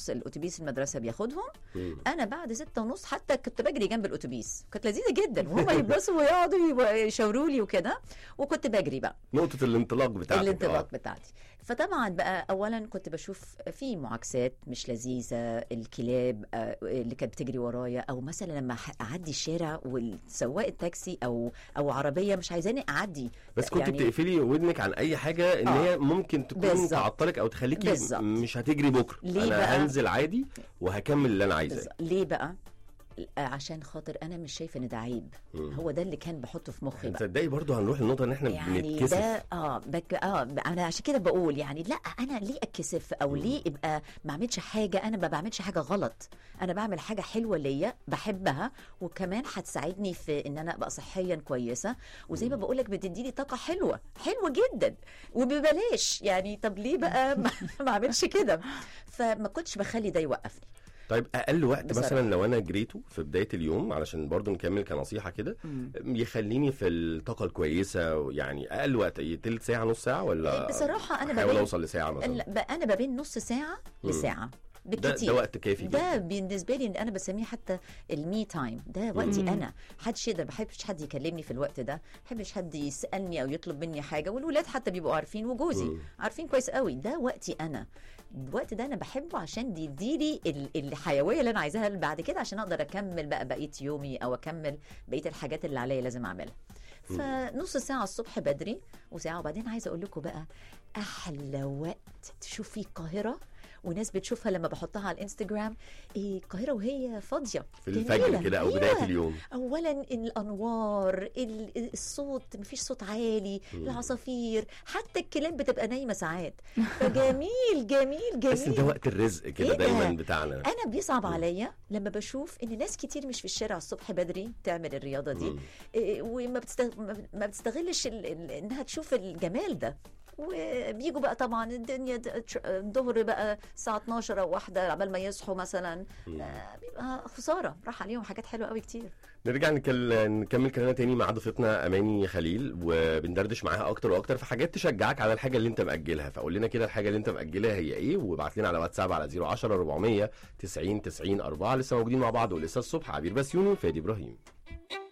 ونص الاتوبيس المدرسه بياخدهم مم. انا بعد ستة ونص حتى كنت بجري جنب الاتوبيس كانت لذيذه جدا وهم يبصوا ويقعدوا يبقوا- يشاوروا لي وكده وكنت بجري بقى نقطه الانطلاق بتاعتك الانطلاق آه. بتاعتي فطبعا بقى اولا كنت بشوف في معاكسات مش لذيذه الكلاب آه، اللي كانت بتجري ورايا او مثلا لما ح- اعدي الشارع والسواق التاكسي او او عربيه مش عايزاني اعدي بس كنت يعني- بتقفلي ودنك عن اي حاجه ان آه. هي ممكن تكون بالظبط. تعطلك او تخليكي بالظبط. مش هتجري بكره ليه انا بقى؟ هنزل عادي وهكمل اللي انا عايزاه بز- ليه بقى آه، عشان خاطر انا مش شايفه ان ده عيب مم. هو ده اللي كان بحطه في مخي بقى تصدقي برضو هنروح للنقطه ان احنا يعني بنتكسف ده اه بك اه ب- انا عشان كده بقول يعني لا انا ليه اتكسف او ليه ابقى ما اعملش حاجه انا ما بعملش حاجه غلط انا بعمل حاجه حلوه ليا بحبها وكمان هتساعدني في ان انا ابقى صحيا كويسه وزي ما بقول لك بتديني طاقه حلوه حلوه جدا وببلاش يعني طب ليه بقى ما ما اعملش كده فما كنتش بخلي ده يوقفني طيب اقل وقت بصراحة. مثلا لو انا جريته في بدايه اليوم علشان برضو نكمل كنصيحه كده يخليني في الطاقه الكويسه يعني اقل وقت ايه تلت ساعه نص ساعه ولا بصراحه انا احاول ببين اوصل لساعه مثلا لا، ب- انا ما بين نص ساعه مم. لساعه ده, بالكتير ده وقت كافي ده جدا بالنسبه لي إن انا بسميه حتى المي تايم ده وقتي مم. انا حدش يقدر ما بحبش حد يكلمني في الوقت ده ما بحبش حد يسالني او يطلب مني حاجه والولاد حتى بيبقوا عارفين وجوزي مم. عارفين كويس قوي ده وقتي انا الوقت ده انا بحبه عشان يديلي ال- الحيويه اللي انا عايزاها بعد كده عشان اقدر اكمل بقى بقيه يومي او اكمل بقيه الحاجات اللي عليا لازم اعملها فنص ساعة الصبح بدري وساعة وبعدين عايزة أقول لكم بقى أحلى وقت تشوفي القاهرة وناس بتشوفها لما بحطها على الانستجرام إيه القاهرة وهي فاضية في الفجر جميلة. كده او أيوة. بدايه اليوم اولا الانوار ال- الصوت مفيش صوت عالي مم. العصافير حتى الكلاب بتبقى نايمه ساعات فجميل جميل بس ده جميل وقت الرزق كده إيه ده؟ دايما بتاعنا انا بيصعب مم. عليا لما بشوف ان ناس كتير مش في الشارع الصبح بدري تعمل الرياضه دي مم. إيه، وما بتستغ... ما بتستغلش ال... ال... انها تشوف الجمال ده وبيجوا بقى طبعا الدنيا د- تر- الظهر بقى الساعه 12 او واحدة عبال ما يصحوا مثلا مم. آه، بيبقى خساره راح عليهم حاجات حلوه قوي كتير نرجع نكل... نكمل كلامنا تاني مع ضيفتنا اماني خليل وبندردش معاها اكتر واكتر في حاجات تشجعك على الحاجه اللي انت مأجلها فقول لنا كده الحاجه اللي انت مأجلها هي ايه وابعت لنا على واتساب على 010 400 90 90 4 لسه موجودين مع بعض ولسه الصبح عبير بسيوني وفادي ابراهيم